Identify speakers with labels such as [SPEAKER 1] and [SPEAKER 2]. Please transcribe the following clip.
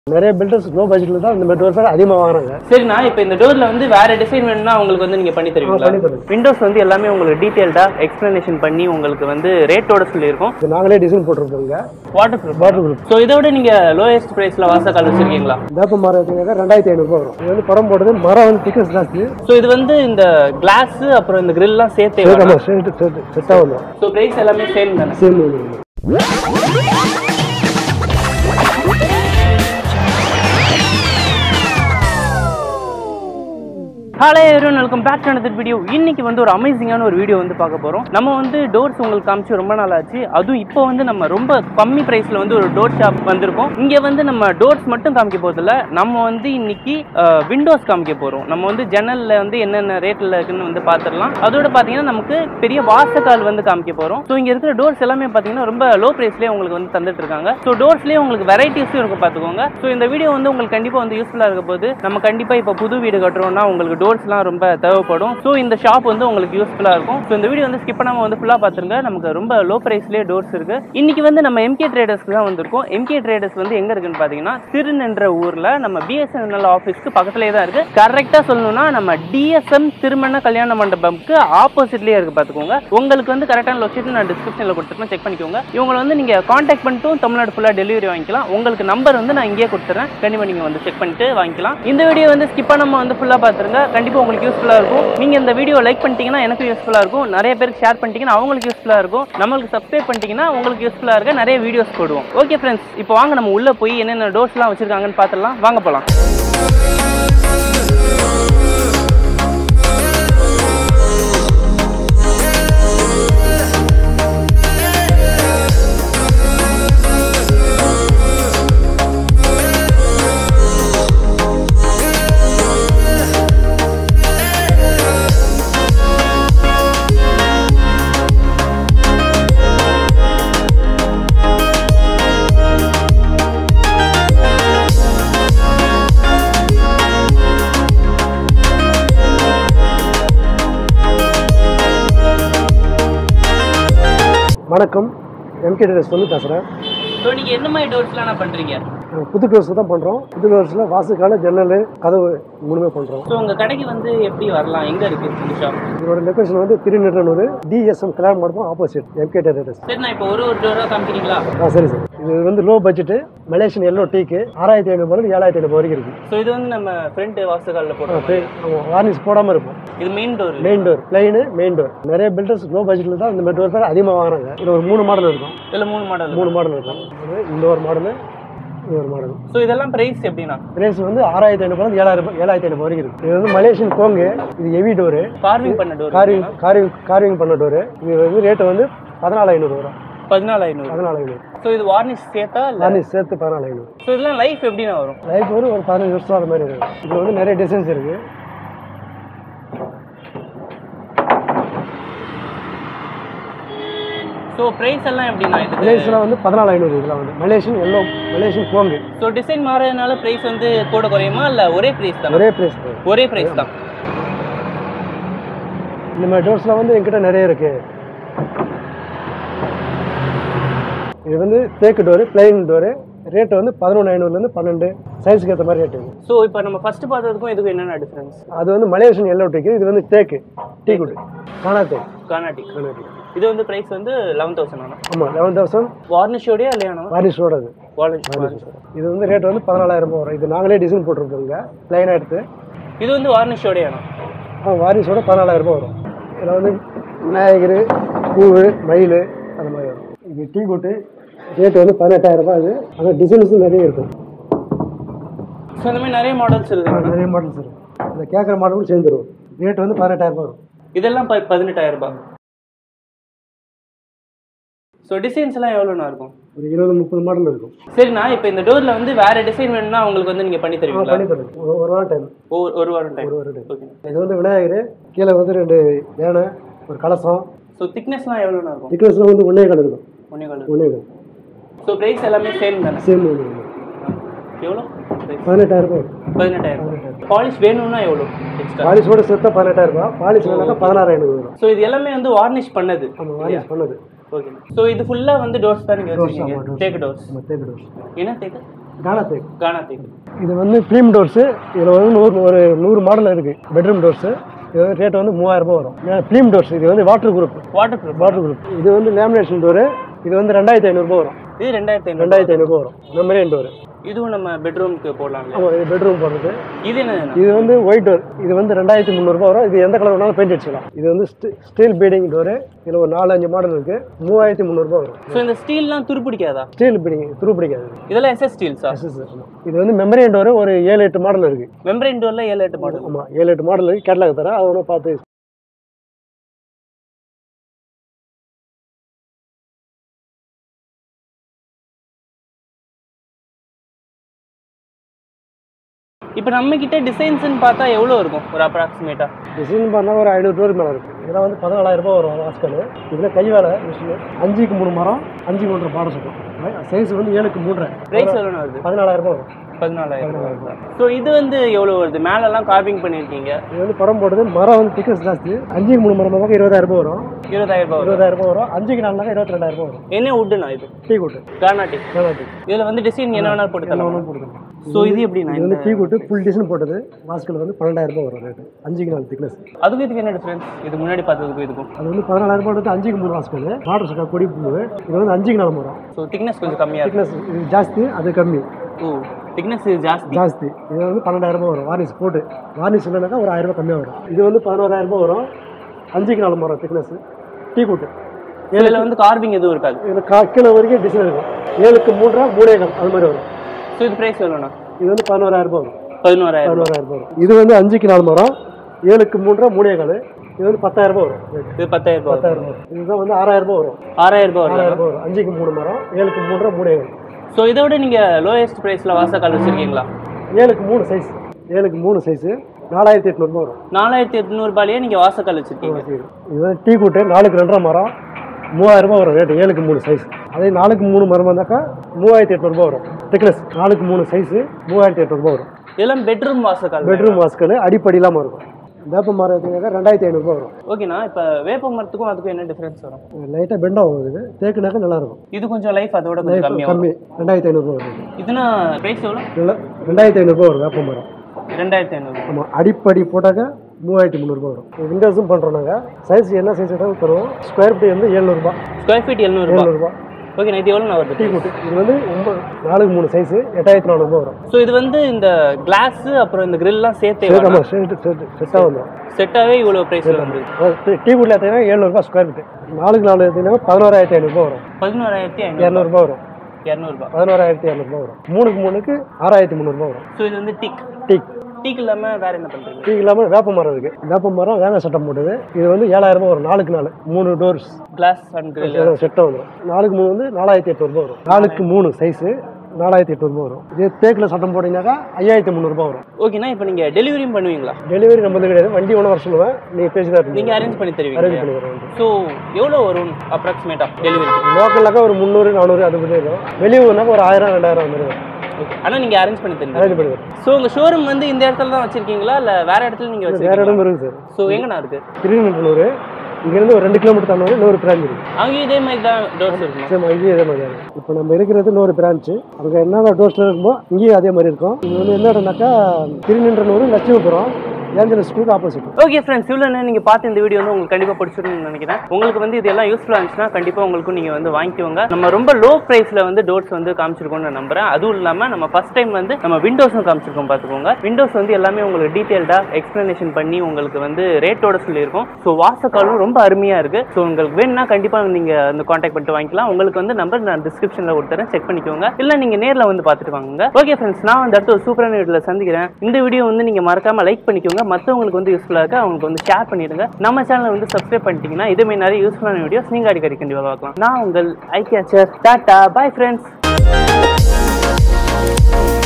[SPEAKER 1] நிறைய builders low பட்ஜெட்டில் தான் இந்த மாதிரி டோர்ஸ் அதிகமாக வாங்குறாங்க
[SPEAKER 2] சரிண்ணா இப்போ இந்த டோர்ல வந்து வேற டிசைன் வேணும்னா உங்களுக்கு வந்து நீங்க பண்ணி தருவீங்களா
[SPEAKER 1] பண்ணி தருவோம்.
[SPEAKER 2] விண்டோஸ் வந்து எல்லாமே உங்களுக்கு டீடைல்டா எக்ஸ்பிளனேஷன் பண்ணி உங்களுக்கு வந்து ரேட்டோட சொல்லியிருக்கோம்
[SPEAKER 1] இது நாங்களே டிசைன் போட்டிருக்கோங்க
[SPEAKER 2] waterproof
[SPEAKER 1] waterproof
[SPEAKER 2] so இதோட நீங்க லோயஸ்ட் பிரைஸ்ல வாசக்கால் வச்சிருக்கீங்களா
[SPEAKER 1] வேப்ப மரம் எடுத்தீங்கன்னா ரெண்டாயிரத்தி ஐநூறுபா வரும் இது வந்து படம் போட்டது மரம் வந்து திக்கஸ் ஜாஸ்தி
[SPEAKER 2] ஸோ இது வந்து இந்த கிளாஸ் அப்புறம் இந்த கிரில்லாம் சேர்த்தே
[SPEAKER 1] ஆமாம் செட் செட் செட்டாக வந்துடும்
[SPEAKER 2] ஸோ பிரைஸ் எல்லாமே சேம் தானே
[SPEAKER 1] same
[SPEAKER 2] hello everyone welcome back to another video இன்னைக்கு வந்து ஒரு அமேசிங்கான ஒரு வீடியோ வந்து பார்க்க போறோம் நம்ம வந்து டோர்ஸ் உங்களுக்கு காமிச்சு ரொம்ப நாள் ஆச்சு அதுவும் இப்போ வந்து நம்ம ரொம்ப கம்மி பிரைஸ்ல வந்து ஒரு டோர் ஷாப் வந்திருக்கோம் இங்க வந்து நம்ம டோர்ஸ் மட்டும் காமிக்க போறதில்ல நம்ம வந்து இன்னைக்கு விண்டோஸ் காமிக்க போறோம் நம்ம வந்து ஜன்னல்ல வந்து என்னென்ன ரேட்ல இருக்குன்னு வந்து பார்த்துடலாம் அதோட பாத்தீங்கன்னா நமக்கு பெரிய வாசக்கால் வந்து காமிக்க போறோம் ஸோ இங்க இருக்கிற டோர்ஸ் எல்லாமே பாத்தீங்கன்னா ரொம்ப லோ பிரைஸ்லயே உங்களுக்கு வந்து தந்துட்டு இருக்காங்க ஸோ டோர்ஸ்லயே உங்களுக்கு வெரைட்டிஸும் இருக்கும் பார்த்துக்கோங்க ஸோ இந்த வீடியோ வந்து உங்களுக்கு கண்டிப்பா வந்து யூஸ்ஃபுல்லா இருக்க போது நம்ம கண்டிப்பா இப்போ புது வீடு கட்டுறோம்னா உங்களுக்கு டோர்ஸ்லாம் ரொம்ப தேவைப்படும் ஸோ இந்த ஷாப் வந்து உங்களுக்கு யூஸ்ஃபுல்லா இருக்கும் ஸோ இந்த வீடியோ வந்து ஸ்கிப் பண்ணாம வந்து ஃபுல்லா பார்த்துருங்க நமக்கு ரொம்ப லோ பிரைஸ்லயே டோர்ஸ் இருக்கு இன்னைக்கு வந்து நம்ம எம்கே ட்ரேடர்ஸ்க்கு தான் வந்திருக்கோம் எம்கே ட்ரேடர்ஸ் வந்து எங்க இருக்குன்னு பாத்தீங்கன்னா திருநென்ற ஊர்ல நம்ம பிஎஸ்என்எல் ஆஃபீஸ்க்கு பக்கத்துலேயே தான் இருக்கு கரெக்டா சொல்லணும்னா நம்ம டிஎஸ்எம் திருமண கல்யாண மண்டபம்க்கு ஆப்போசிட்லயே இருக்கு பாத்துக்கோங்க உங்களுக்கு வந்து கரெக்டான லொகேஷன் நான் டிஸ்கிரிப்ஷன்ல கொடுத்துருக்கேன் செக் பண்ணிக்கோங்க இவங்களை வந்து நீங்க காண்டாக்ட் பண்ணிட்டும் தமிழ்நாடு ஃபுல்லா டெலிவரி வாங்கிக்கலாம் உங்களுக்கு நம்பர் வந்து நான் இங்கேயே கொடுத்துறேன் கண்டிப்பா நீங்க வந்து செக் பண்ணிட்டு வாங்கிக்கலாம் இந்த வீடியோ வந்து ஸ்கிப் பண்ணாம வந்து ஃபுல்லா பாத்துருங்க கண்டிப்பா உங்களுக்கு யூஸ்ஃபுல்லா இருக்கும் நீங்க இந்த வீடியோ லைக் பண்ணிட்டீங்கன்னா எனக்கு யூஸ்ஃபுல்லா இருக்கும் நிறைய பேருக்கு ஷேர் பண்ணிட்டீங்கன்னா அவங்களுக்கு யூஸ்ஃபுல்லா இருக்கும் நம்மளுக்கு சப்ஸ்கிரைப் பண்ணிட்டீங்கன்னா உங்களுக்கு யூஸ்ஃபுல்லா இருக்க நிறைய வீடியோஸ் போடுவோம் ஓகே ஃப்ரெண்ட்ஸ் இப்போ வாங்க நம்ம உள்ள போய் என்னென்ன டோர்ஸ்லாம் வச்சிருக்காங்கன்னு பார்த்துடலாம் வாங்க போலாம்
[SPEAKER 1] வணக்கம் எம்கே டேஸ் வந்து பேசுகிறேன்
[SPEAKER 2] ஸோ நீங்க என்ன மாதிரி டோர்ஸ்லாம் நான் பண்றீங்க
[SPEAKER 1] புது டோர்ஸ் தான் பண்ணுறோம் புது டோர்ஸில் வாசக்கால ஜன்னல் கதவு மூணுமே பண்ணுறோம்
[SPEAKER 2] ஸோ உங்க கடைக்கு வந்து எப்படி வரலாம் எங்க இருக்கு இந்த ஷாப்
[SPEAKER 1] இதோட லொக்கேஷன் வந்து திருநெட்டனூர் டிஎஸ்எம் கல்யாண மண்டபம் ஆப்போசிட் எம்கே டேஸ்
[SPEAKER 2] சரி நான் இப்போ ஒரு ஒரு டோரா காமிக்கிறீங்களா
[SPEAKER 1] ஆ சரி சார் இது வந்து லோ பட்ஜெட்டு மலேசியன் எல்லோ டீக்கு ஆறாயிரத்தி ஐநூறுபாலேருந்து ஏழாயிரத்தி ஐநூறு வரைக்கும் இருக்குது
[SPEAKER 2] ஸோ இது வந்து நம்ம ஃப்ரண்ட் வாசகாலில் போடுறோம்
[SPEAKER 1] ஆமாம் வார்னிஷ் போடாமல் இருக்கும்
[SPEAKER 2] இது main door
[SPEAKER 1] main door plain main door நிறைய பில்டர்ஸ் லோ பட்ஜெட்டில் தான் இந்த மாதிரி டோர் தான் அதிகமாக வாங்குறாங்க இதில் ஒரு மூணு மாடல் இருக்கும்
[SPEAKER 2] இதுல மூணு மாடல்
[SPEAKER 1] மூணு மாடல் இருக்கும் இது இந்த ஒரு மாடலு இது ஒரு மாடல்
[SPEAKER 2] ஸோ இதெல்லாம் பிரைஸ் எப்படின்னா
[SPEAKER 1] பிரைஸ் வந்து ஆறாயிரத்தி ஐநூறுபாலேருந்து ஏழாயிரம் ஏழாயிரத்தி ஐநூறு வரைக்கும் இருக்குது இது வந்து மலேசியன் கோங்கு இது ஹெவி டோரு
[SPEAKER 2] கார்விங் பண்ண டோர்
[SPEAKER 1] கார்விங் கார்விங் கார்விங் பண்ண டோரு இது வந்து ரேட்டு வந்து பதினாலு ஐநூறு வரும்
[SPEAKER 2] பதினாலு ஐநூறு
[SPEAKER 1] பதினாலு ஐநூறு
[SPEAKER 2] ஸோ இது வார்னிஷ் சேர்த்தா இல்லை
[SPEAKER 1] வார்னிஷ் சேர்த்து பதினாலு ஐநூறு
[SPEAKER 2] ஸோ இதெல்லாம் லைஃப் எப்படின்னா வரும்
[SPEAKER 1] லைஃப் வந்து ஒரு பதினஞ்சு வருஷம் அது மாதிரி இருக்கும் இதில் வந்து நிறைய டிசைன்ஸ் இருக்குது
[SPEAKER 2] ஸோ ப்ரைஸ் எல்லாம் எப்படின்னா இது
[SPEAKER 1] பிளேஸ்லாம் வந்து பதினாலு ஐநூறு இதெல்லாம் வந்து மலேசியன் எல்லோ மலேசியன் கோங்கு
[SPEAKER 2] ஸோ டிசைன் மாறதுனால ப்ரைஸ் வந்து கூட குறையுமா இல்லை ஒரே ப்ரைஸ் தான்
[SPEAKER 1] ஒரே பிளேஸ்
[SPEAKER 2] ஒரே ப்ரைஸ் தான்
[SPEAKER 1] இந்த மாதிரி டோர்ஸ்லாம் வந்து என்கிட்ட நிறைய இருக்கு இது வந்து தேக்கு டோரு பிளைன் டோரு ரேட்டு வந்து பதினொன்று ஐநூறுலேருந்து பன்னெண்டு சைஸுக்கு ஏற்ற மாதிரி ரேட்டு
[SPEAKER 2] ஸோ இப்போ நம்ம ஃபர்ஸ்ட் பார்த்ததுக்கும் இதுக்கும் என்னென்ன டிஃப்ரென்ஸ்
[SPEAKER 1] அது வந்து மலேசியன் எல்லோ டீக்கு இது வந்து தேக்கு டீ குட் காணா தேக்கு
[SPEAKER 2] கானாட்டி
[SPEAKER 1] காணா டீ
[SPEAKER 2] இது வந்து ப்ரைஸ் வந்து லெவன் தௌசண்ட் ஆனால்
[SPEAKER 1] ஆமாம் லெவன் தௌசண்ட்
[SPEAKER 2] வார்னிஷோடய இல்லையானா
[SPEAKER 1] வாரிசோட அது
[SPEAKER 2] வார்னிஷ்
[SPEAKER 1] இது வந்து ரேட் வந்து பதினாலாயிரம் ரூபாய் வரும் இது நாங்களே டிசைன் போட்டிருக்கோங்க ப்ளைனாக எடுத்து
[SPEAKER 2] இது வந்து வார்னிஷோடயானா
[SPEAKER 1] ஆ வாரிசோட பதினாலாயிரம் ரூபாய் வரும் இதில் வந்து விநாயகர் பூவு மயில் அந்த மாதிரி வரும் இது டீ கோட்டு ரேட் வந்து பதினெட்டாயிரம் ரூபாய் அது ஆனால் டிசைன்ஸும் நிறைய இருக்கும்
[SPEAKER 2] ஸோ இந்த மாதிரி நிறைய மாடல்ஸ் இருக்கு
[SPEAKER 1] நிறைய மாடல்ஸ் இருக்கும் இந்த கேட்குற மாடலும் சேர்ந்துரும் ரேட் வந்து பதினெட்டாயிரம் ரூபாய் வரும்
[SPEAKER 2] இதெல்லாம் ப பதினெட்டாயிரம் ரூபாய் ஸோ டிசைன்ஸ் எல்லாம் எவ்வளோண்ணா இருக்கும்
[SPEAKER 1] ஒரு இருபது முப்பது மாடல் இருக்கும்
[SPEAKER 2] சரிண்ணா இப்போ இந்த டோரில் வந்து வேற டிசைன் வேணும்னா உங்களுக்கு வந்து நீங்கள் பண்ணி
[SPEAKER 1] ஆ,
[SPEAKER 2] தருவீங்களா
[SPEAKER 1] பண்ணி தரும் ஒரு ஒரு வாரம் டைம்
[SPEAKER 2] ஒரு ஒரு வாரம் டைம்
[SPEAKER 1] ஒரு வாரம் டைம்
[SPEAKER 2] ஓகே
[SPEAKER 1] இது வந்து விநாயகர் கீழே வந்து ரெண்டு யானை ஒரு கலசம்
[SPEAKER 2] ஸோ திக்னஸ்லாம் எவ்வளோண்ணா இருக்கும்
[SPEAKER 1] திக்னஸில் வந்து ஒன்றே கால் இருக்கும்
[SPEAKER 2] ஒன்றே கால்
[SPEAKER 1] ஒன்றே கால்
[SPEAKER 2] ஸோ ப்ரைஸ் எல்லாமே சேம் தானே
[SPEAKER 1] சேம் ஒன்று
[SPEAKER 2] எவ்வளோ
[SPEAKER 1] பதினெட்டாயிரம் ரூபாய் வரும்.
[SPEAKER 2] பதினெட்டாயிரம் பாலிஷ் வேணும்னா எவ்வளோ எக்ஸ்ட்ரா
[SPEAKER 1] பாலிஷோட சேர்த்தா பதினெட்டாயிரம் ரூபாய் பாலிஷ் வேணாக்கா பதினாறு ஐநூறு வரும்
[SPEAKER 2] ஸோ இது எல்லாமே வந்து வார்னிஷ் பண்ணது
[SPEAKER 1] நம்ம வாரிஸ் பண்ணது
[SPEAKER 2] ஓகே ஸோ இது ஃபுல்லாக வந்து டோர்ஸ் தான் நீங்கள்
[SPEAKER 1] Doors,
[SPEAKER 2] வச்சுருக்கீங்க
[SPEAKER 1] ஆமா, doors.
[SPEAKER 2] டேக் டோர்ஸ்
[SPEAKER 1] நம்ம தேக்கு டோர்ஸ்
[SPEAKER 2] என்ன தேக்கு
[SPEAKER 1] கானா தேக்கு
[SPEAKER 2] கானா தேக்கு
[SPEAKER 1] இது வந்து ஃபிலிம் டோர்ஸு இதில் வந்து நூறு ஒரு நூறு மாடல் இருக்குது பெட்ரூம் டோர்ஸு இது வந்து ரேட் வந்து மூவாயிரம் ரூபாய் வரும் ஃபிலிம் டோர்ஸ் இது வந்து வாட்டர் குரூப்
[SPEAKER 2] வாட்டர் ப்ரூஃப்
[SPEAKER 1] வாட்டர் குரூப் இது வந்து லேமினேஷன் டோரு இது வந்து ரெண்டாயிரத்தி ஐநூறுபா வரும்
[SPEAKER 2] இது ரெண்டாயிரத்தி ஐநூறு
[SPEAKER 1] ரெண்டாயிரத்தி ஐநூறுபா வரும் மெமரியன் டோரு
[SPEAKER 2] இதுவும் நம்ம பெட்ரூமுக்கு போடலாம்ல
[SPEAKER 1] ஆமாம் இது பெட்ரூம் போடுறது
[SPEAKER 2] இது என்ன
[SPEAKER 1] இது வந்து ஒயிட் டோர் இது வந்து ரெண்டாயிரத்தி முந்நூறுபா வரும் இது எந்த கலர் வேணாலும் பெயிண்ட் அடிச்சுக்கலாம் இது வந்து ஸ்டீல் பீடிங் டோரு இதில் ஒரு நாலு அஞ்சு மாடல் இருக்குது மூவாயிரத்தி முந்நூறுபா வரும்
[SPEAKER 2] ஸோ இந்த ஸ்டீல்லாம் துருப்பிடிக்காதா
[SPEAKER 1] ஸ்டீல் பீடிங் துரு பிடிக்காது
[SPEAKER 2] இதெல்லாம் எஸ்எஸ் ஸ்டீல்ஸா
[SPEAKER 1] இது வந்து மெமரியன் டோரு ஒரு ஏழு எட்டு மாடல் இருக்குது
[SPEAKER 2] மெம்பரைன் டோர்ல ஏழு எட்டு மாடல்
[SPEAKER 1] ஆமாம் ஏழு எட்டு மாடல் இருக்குது கேட்லாக் தரேன் அதை ஒன்று பார்த்து
[SPEAKER 2] இப்போ நம்ம கிட்ட டிசைன்ஸ்னு பார்த்தா எவ்வளோ இருக்கும் ஒரு அப்ராக்சிமேட்டா
[SPEAKER 1] டிசைன் பண்ணால் ஒரு ஐநூறு ரூபாய்க்கு மேலே இருக்குது இதெல்லாம் வந்து பதினாலாயிரம் ரூபாய் வரும் வாஸ்கல் இதில் கை வேலை மிஷின் அஞ்சுக்கு மூணு மரம் அஞ்சுக்கு ஒன்றரை பாடம் சொல்லும் சைஸ் வந்து ஏழுக்கு மூன்றரை
[SPEAKER 2] ப்ரைஸ் எவ்வளோ வருது
[SPEAKER 1] பதினாலாயிரம் ரூபாய் வரும்
[SPEAKER 2] பதினாலாயிரம் ஸோ இது வந்து எவ்வளோ வருது மேலெல்லாம் கார்விங் பண்ணியிருக்கீங்க
[SPEAKER 1] இது வந்து படம் போட்டது மரம் வந்து திக்கஸ் ஜாஸ்தி அஞ்சுக்கு மூணு மரம் பார்க்க இருபதாயிரம் ரூபாய் வரும்
[SPEAKER 2] இருபதாயிரம் ரூபாய் வரும்
[SPEAKER 1] இருபதாயிரம் ரூபாய் வரும் அஞ்சுக்கு நாலுனாக்கா இருபத்தி ரெண்டாயிரம் ரூபாய் வரும்
[SPEAKER 2] என்ன வுட்டுண்ணா இது
[SPEAKER 1] டீ கூட்டு
[SPEAKER 2] கார்னாட்டிக்
[SPEAKER 1] வேணாட்டி
[SPEAKER 2] இதில் வந்து டிசைன் என்ன வேணாலும் போட்டு தரலாம்
[SPEAKER 1] ஒன்றும் போட்டுக்கலாம்
[SPEAKER 2] ஸோ இது எப்படிண்ணா
[SPEAKER 1] இது
[SPEAKER 2] இந்த
[SPEAKER 1] வந்து டீ கூட்டு ஃபுல் டிசைன் போட்டது வாஸ்கல் வந்து பன்னெண்டாயிரம் ரூபாய் வரும் ரேட்டு அஞ்சுக்கு நாலு திக்னஸ்
[SPEAKER 2] அதுக்கும் இதுக்கு என்ன டிஃப்ரென்ஸ் இது முன்னாடி பார்த்ததுக்கும் இதுக்கும்
[SPEAKER 1] அது வந்து பதினாலாயிரம் ரூபாய் வந்து அஞ்சுக்கு மூணு வாஸ்கல் வாட்டர் சக்கா கொடி பூ இது வந்து அஞ்சுக்கு நாலு மரம்
[SPEAKER 2] ஸோ திக்னஸ் கொஞ்சம் கம்மியாக இருக்கும்
[SPEAKER 1] திக்னஸ் இது ஜாஸ்தி அது கம்மி
[SPEAKER 2] ஓ திக்னஸ் இது ஜாஸ்தி
[SPEAKER 1] ஜாஸ்தி இது வந்து பன்னெண்டாயிரம் ரூபாய் வரும் வார்னிஷ் போட்டு வார்னிஷ் இல்லைனாக்கா ஒரு ஆயிரம் ரூபாய் கம்மியாக வரும் இது வந்து பதினோராயிரம் ரூபாய் வரும் அஞ்சுக்கு நாலு மரம் திக்னஸ் டீ கூட்டு
[SPEAKER 2] இதில் வந்து கார்விங் எதுவும் இருக்காது
[SPEAKER 1] இதில் கா கீழே வரைக்கும் டிசைன் இருக்கும் ஏழுக்கு மூன்றா மூணே கால் அது மாதிரி வரும்
[SPEAKER 2] ஸோ இது ப்ரைஸ் எவ்வளோண்ணா
[SPEAKER 1] இது வந்து பதினோராயிரம் ரூபாய் வரும்
[SPEAKER 2] பதினோராயிரம்
[SPEAKER 1] பதினோராயிரம் ரூபாய் வரும் இது வந்து அஞ்சுக்கு நாலு மரம் ஏழுக்கு மூன்றா மூணே கால் இது வந்து பத்தாயிரம் ரூபாய் வரும் rate.
[SPEAKER 2] இது பத்தாயிரம் ரூபாய்
[SPEAKER 1] பத்தாயிரம் ரூபாய் இதுதான் வந்து ஆறாயிரம் ரூபாய் வரும்
[SPEAKER 2] ஆறாயிரம் ரூபாய் வரும்
[SPEAKER 1] ஆறாயிரம் ரூபாய் வரும் அஞ்சுக்கு மூணு மரம் ஏழுக்கு மூன்றா மூணே கால்
[SPEAKER 2] ஸோ இதை விட நீங்கள் லோயஸ்ட் ப்ரைஸில் வாசக்கால் வச்சுருக்கீங்களா
[SPEAKER 1] ஏழுக்கு மூணு சைஸ் ஏழுக்கு மூணு சைஸு நாலாயிரத்தி எட்நூறுபா வரும்
[SPEAKER 2] நாலாயிரத்தி எட்நூறுபாலேயே நீங்கள் வாசக்கால் வச்சுருக்கீங்க
[SPEAKER 1] இது வந்து டீ கூட்டு நாலுக்கு ரெண்டரை மரம் மூவாயிரம் ரூபாய் வரும் ரேட்டு ஏழுக்கு மூணு சைஸ் அதே நாலுக்கு மூணு மரம் வந்தாக்கா மூவாயிரத்தி எட்நூறுபா வரும் திக்னஸ் நாலுக்கு மூணு சைஸு மூவாயிரத்தி எட்நூறுபா வரும்
[SPEAKER 2] இதெல்லாம் பெட்ரூம் வாசக்கால்
[SPEAKER 1] பெட்ரூம் வாஸ்கல் அடிப்படி இல்லாமல் இருக்கும் வேப்ப மரம் எடுத்தீங்கன்னாக்கா ரெண்டாயிரத்தி ஐநூறுபா வரும்
[SPEAKER 2] ஓகேண்ணா இப்போ வேப்ப மரத்துக்கும் அதுக்கும் என்ன டிஃப்ரென்ஸ் வரும்
[SPEAKER 1] லைட்டாக பெண்ட் ஆகும் இது தேக்குனாக்கா நல்லா இருக்கும்
[SPEAKER 2] இது கொஞ்சம் லைஃப் அதோட கொஞ்சம் கம்மியாக
[SPEAKER 1] கம்மி ரெண்டாயிரத்தி ஐநூறுபா வரும் இது.
[SPEAKER 2] இதுனா ப்ரைஸ் எவ்வளோ
[SPEAKER 1] ரெண்டா- ரெண்டாயிரத்தி ஐநூறுபா வரும் வேப்ப மரம்
[SPEAKER 2] ரெண்டாயிரத்தி ஐநூறு
[SPEAKER 1] ஆமாம் அடிப்படி போட்டாக்கா மூவாயிரத்தி முந்நூறுபா வரும் விண்டோஸும் பண்ணுறோம் நாங்கள் சைஸ் என்ன சைஸ் வேணாலும் தருவோம் ஸ்கொயர் ஃபீட் வந்து ஏழ்நூறுபா
[SPEAKER 2] ஸ்கொயர் ஃபீட் எழுநூறுபா
[SPEAKER 1] ஏழ்நூறுபா
[SPEAKER 2] ஓகேண்ணா இது எவ்வளோ வருது
[SPEAKER 1] டீ கூட்டு இது வந்து ஒம்பது நாலுக்கு மூணு சைஸு எட்டாயிரத்தி நானூறுபா வரும்
[SPEAKER 2] ஸோ இது வந்து இந்த கிளாஸ் அப்புறம் இந்த கிரில்லாம் சேர்த்தே
[SPEAKER 1] சரி ஆமாம் செட்டு செட்டு செட்டாக வந்துடும்
[SPEAKER 2] செட்டாகவே இவ்வளோ ப்ரைஸில் வந்து
[SPEAKER 1] டீ கூட்டில் எடுத்தீங்கன்னா ஏழ்நூறுபா ஸ்கொயர் ஃபீட்டு நாலுக்கு நாலு எடுத்தீங்கன்னா பதினோராயிரத்தி ஐநூறுபா வரும்
[SPEAKER 2] பதினோராயிரத்தி ஐநூறு
[SPEAKER 1] இரநூறுபா வரும்
[SPEAKER 2] இரநூறுபா
[SPEAKER 1] பதினோராயிரத்தி இரநூறுபா வரும் மூணுக்கு மூணுக்கு ஆறாயிரத்தி முந்நூறுபா வரும்
[SPEAKER 2] ஸோ இது வந்து டிக்
[SPEAKER 1] டீக்
[SPEAKER 2] டீக் இல்லாமல் வேறு என்ன பண்ணுறீங்க
[SPEAKER 1] டீ இல்லாமல் வேப்ப மரம் இருக்குது வேப்ப மரம் வேங்க சட்டம் போட்டது இது வந்து ஏழாயிரம் ரூபாய் வரும் நாலுக்கு நாலு மூணு டோர்ஸ்
[SPEAKER 2] கிளாஸ் அண்ட் கிரில்
[SPEAKER 1] செட்டாக வந்துடும் நாலுக்கு மூணு வந்து நாலாயிரத்தி எட்நூறுபா வரும் நாலுக்கு மூணு சைஸு நாலாயிரத்தி எட்நூறுபா வரும் இதே தேக்கில் சட்டம் போட்டிங்கனாக்கா ஐயாயிரத்தி முந்நூறுபா வரும்
[SPEAKER 2] ஓகேண்ணா இப்போ நீங்கள் டெலிவரியும் பண்ணுவீங்களா
[SPEAKER 1] டெலிவரி நம்ம வந்து கிடையாது வண்டி ஒன்று வர சொல்லுவேன் நீங்கள் பேசி தான்
[SPEAKER 2] நீங்கள் அரேஞ்ச் பண்ணி
[SPEAKER 1] அரேஞ்ச்
[SPEAKER 2] தருவீங்க
[SPEAKER 1] பண்ணி தருவோம்
[SPEAKER 2] ஸோ எவ்வளோ வரும் அப்ராக்சிமேட்டாக டெலிவரி
[SPEAKER 1] லோக்கல்னாக்கா ஒரு முந்நூறு நானூறு அது மாதிரி இருக்கும் வெளியூர்னாக்கா ஒரு ஆயிரம் ரெண்டாயிரம் அந்த மாதிரி வரும்
[SPEAKER 2] ஓகே ஆனால் நீங்கள் அரேஞ்ச் பண்ணி தருவீங்க
[SPEAKER 1] அரேஞ்ச் பண்ணி தருவோம்
[SPEAKER 2] ஸோ உங்கள் ஷோரூம் வந்து இந்த இடத்துல தான் வச்சிருக்கீங்களா இல்லை வேற இடத்துல நீங்கள்
[SPEAKER 1] வேறு
[SPEAKER 2] வச்சிருக்கீங்களா
[SPEAKER 1] இடம் இருக்குது சார்
[SPEAKER 2] ஸோ எங்கண்ணா இருக்குது
[SPEAKER 1] திருநெல்வேலூர் இங்கேருந்து ஒரு ரெண்டு கிலோமீட்டர் தாண்டி இன்னொரு பிரான்ச் இருக்குது
[SPEAKER 2] அங்கேயும் இதே மாதிரி தான் டோர்ஸ் இருக்குமா
[SPEAKER 1] சேம் அங்கேயும் இதே மாதிரி இருக்கும் இப்போ நம்ம இருக்கிறது இன்னொரு பிரான்ச்சு அங்கே என்னென்ன டோர்ஸில் இருக்குமோ இங்கேயும் அதே மாதிரி இருக்கும் இது வந்து என்ன இடம்னாக்கா திருநின்றனூர் லட்சுமிபுரம் ஏஞ்சல் ஸ்கூலுக்கு ஆப்போசிட்
[SPEAKER 2] ஓகே ஃப்ரெண்ட்ஸ் இவ்வளோ நேரம் நீங்கள் பார்த்த இந்த வீடியோ வந்து உங்களுக்கு கண்டிப்பாக பிடிச்சிருக்குன்னு நினைக்கிறேன் உங்களுக்கு வந்து இதெல்லாம் யூஸ்ஃபுல்லாக இருந்துச்சுன்னா கண்டிப்பாக உங்களுக்கும் நீங்கள் வந்து வாங்கிக்கோங்க நம்ம ரொம்ப லோ ப்ரைஸில் வந்து டோர்ஸ் வந்து காமிச்சிருக்கோம்னு நான் நம்புறேன் அதுவும் இல்லாமல் நம்ம ஃபஸ்ட் டைம் வந்து நம்ம விண்டோஸும் காமிச்சிருக்கோம் பார்த்துக்கோங்க விண்டோஸ் வந்து எல்லாமே உங்களுக்கு டீட்டெயில்டாக எக்ஸ்ப்ளனேஷன் பண்ணி உங்களுக்கு வந்து ரேட்டோட சொல்லியிருக்கோம் ஸோ வாசக்காலும் ரொம்ப அருமையாக இருக்குது ஸோ உங்களுக்கு வேணும்னா கண்டிப்பாக நீங்கள் வந்து காண்டாக்ட் பண்ணிட்டு வாங்கிக்கலாம் உங்களுக்கு வந்து நம்பர் நான் டிஸ்கிரிப்ஷனில் கொடுத்துறேன் செக் பண்ணிக்கோங்க இல்லை நீங்கள் நேரில் வந்து பார்த்துட்டு வாங்குங்க ஓகே ஃப்ரெண்ட்ஸ் நான் வந்து அடுத்த ஒரு சூப்பரான வீடியோவில் சந்திக்கிறேன் இந்த வீடியோ வந்து நீங்கள் மறக்காமல் லைக் பண்ணிக்கோங்க மற்றவங்களுக்கு வந்து யூஸ்ஃபுல்லாக இருக்கு அவங்களுக்கு வந்து ஷேர் பண்ணிடுங்க நம்ம சேனலை வந்து சப்ஸ்கிரைப் பண்ணிட்டீங்கன்னா இதே மாதிரி நிறைய யூஸ்ஃபுல்லான வீடியோஸ் நீங்கள் அடிக்கடி கண்டிப்பாக பார்க்கலாம் நான் உங்கள் ஐக்கியாச்சர் டாட்டா பாய் ஃப்ரெண்ட்ஸ்